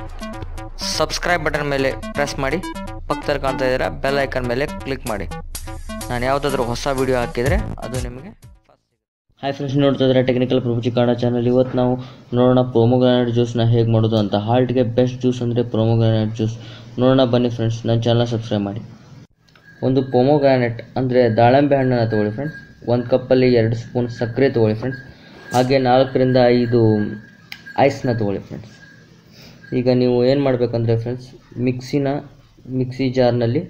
subscribe button ಮೇಲೆ press ಮಾಡಿ ಪಕ್ಕದಲ್ಲಿ ಕಾಣ್ತಾ ಇದ್ದೀರಾ ಬೆಲ್ ಐಕನ್ ಮೇಲೆ ಕ್ಲಿಕ್ ಮಾಡಿ ನಾನು ಯಾವುದಾದ್ರೂ ಹೊಸ ವಿಡಿಯೋ ಹಾಕಿದರೆ ಅದು ನಿಮಗೆ ಹಾಯ್ ಫ್ರೆಂಡ್ಸ್ ನೋಡ್ತಾ ಇದ್ದಾರೆ ಟೆಕ್ನಿಕಲ್ ಪ್ರಪಂಚ ಕನ್ನಡ ಚಾನಲ್ ಇವತ್ತು ನಾವು ನೋಡೋಣ ಪ್ರೋಮೋಗ್ರಾನೇಟ್ ಜ್ಯೂಸ್ನ ಹೇಗೆ ಮಾಡೋದು ಅಂತ ಹಾರ್ಟ್ಗೆ ಬೆಸ್ಟ್ ಜ್ಯೂಸ್ ಅಂದರೆ ಪ್ರೋಮೋಗ್ರಾನೇಟ್ ಜ್ಯೂಸ್ ನೋಡೋಣ ಬನ್ನಿ ಫ್ರೆಂಡ್ಸ್ ನನ್ನ ಚಾನಲ್ ಸಬ್ಸ್ಕ್ರೈಬ್ ಮಾಡಿ ಒಂದು ಪೊಮೊಗ್ರಾನೆಟ್ ಅಂದರೆ ದಾಳಿಂಬೆ ಹಣ್ಣನ್ನು ತೊಗೊಳ್ಳಿ ಫ್ರೆಂಡ್ಸ್ ಒಂದು ಕಪ್ಪಲ್ಲಿ ಎರಡು ಸ್ಪೂನ್ ಸಕ್ಕರೆ ತೊಗೊಳ್ಳಿ ಫ್ರೆಂಡ್ಸ್ ಹಾಗೆ ನಾಲ್ಕರಿಂದ ಐದು ಐಸ್ನ ತೊಗೊಳ್ಳಿ ಫ್ರೆಂಡ್ಸ್ ಈಗ ನೀವು ಏನು ಮಾಡಬೇಕಂದ್ರೆ ಫ್ರೆಂಡ್ಸ್ ಮಿಕ್ಸಿನ ಮಿಕ್ಸಿ ಜಾರ್ನಲ್ಲಿ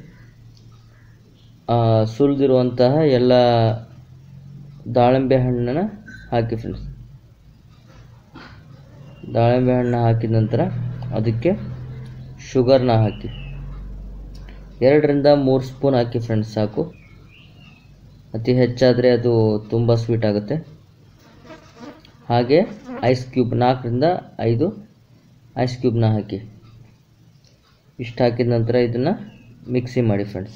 ಸುಲಿದಿರುವಂತಹ ಎಲ್ಲ ದಾಳಿಂಬೆ ಹಣ್ಣನ್ನು ಹಾಕಿ ಫ್ರೆಂಡ್ಸ್ ದಾಳಿಂಬೆ ಹಣ್ಣು ಹಾಕಿದ ನಂತರ ಅದಕ್ಕೆ ಶುಗರ್ನ ಹಾಕಿ ಎರಡರಿಂದ ಮೂರು ಸ್ಪೂನ್ ಹಾಕಿ ಫ್ರೆಂಡ್ಸ್ ಸಾಕು ಅತಿ ಹೆಚ್ಚಾದರೆ ಅದು ತುಂಬ ಸ್ವೀಟ್ ಆಗುತ್ತೆ ಹಾಗೆ ಐಸ್ ಕ್ಯೂಬ್ ನಾಲ್ಕರಿಂದ ಐದು ಐಸ್ ಕ್ಯೂಬ್ನ ಹಾಕಿ ಇಷ್ಟು ಹಾಕಿದ ನಂತರ ಇದನ್ನು ಮಿಕ್ಸಿ ಮಾಡಿ ಫ್ರೆಂಡ್ಸ್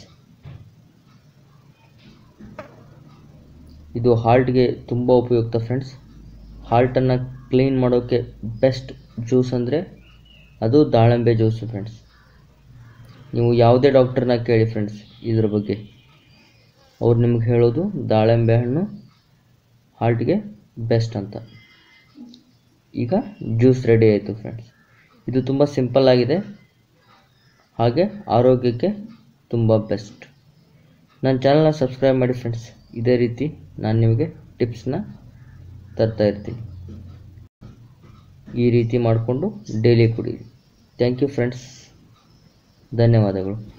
ಇದು ಹಾಲ್ಟ್ಗೆ ತುಂಬ ಉಪಯುಕ್ತ ಫ್ರೆಂಡ್ಸ್ ಹಾಲ್ಟನ್ನು ಕ್ಲೀನ್ ಮಾಡೋಕ್ಕೆ ಬೆಸ್ಟ್ ಜ್ಯೂಸ್ ಅಂದರೆ ಅದು ದಾಳಿಂಬೆ ಜ್ಯೂಸು ಫ್ರೆಂಡ್ಸ್ ನೀವು ಯಾವುದೇ ಡಾಕ್ಟರ್ನ ಕೇಳಿ ಫ್ರೆಂಡ್ಸ್ ಇದ್ರ ಬಗ್ಗೆ ಅವ್ರು ನಿಮ್ಗೆ ಹೇಳೋದು ದಾಳಿಂಬೆ ಹಣ್ಣು ಹಾರ್ಟ್ಗೆ ಬೆಸ್ಟ್ ಅಂತ ಈಗ ಜ್ಯೂಸ್ ರೆಡಿ ಆಯಿತು ಫ್ರೆಂಡ್ಸ್ ಇದು ತುಂಬ ಸಿಂಪಲ್ ಆಗಿದೆ ಹಾಗೆ ಆರೋಗ್ಯಕ್ಕೆ ತುಂಬ ಬೆಸ್ಟ್ ನನ್ನ ಚಾನಲ್ನ ಸಬ್ಸ್ಕ್ರೈಬ್ ಮಾಡಿ ಫ್ರೆಂಡ್ಸ್ ಇದೇ ರೀತಿ ನಾನು ನಿಮಗೆ ಟಿಪ್ಸ್ನ ತರ್ತಾ ಇರ್ತೀನಿ ಈ ರೀತಿ ಮಾಡಿಕೊಂಡು ಡೈಲಿ ಕುಡೀರಿ ಥ್ಯಾಂಕ್ ಯು ಫ್ರೆಂಡ್ಸ್ ಧನ್ಯವಾದಗಳು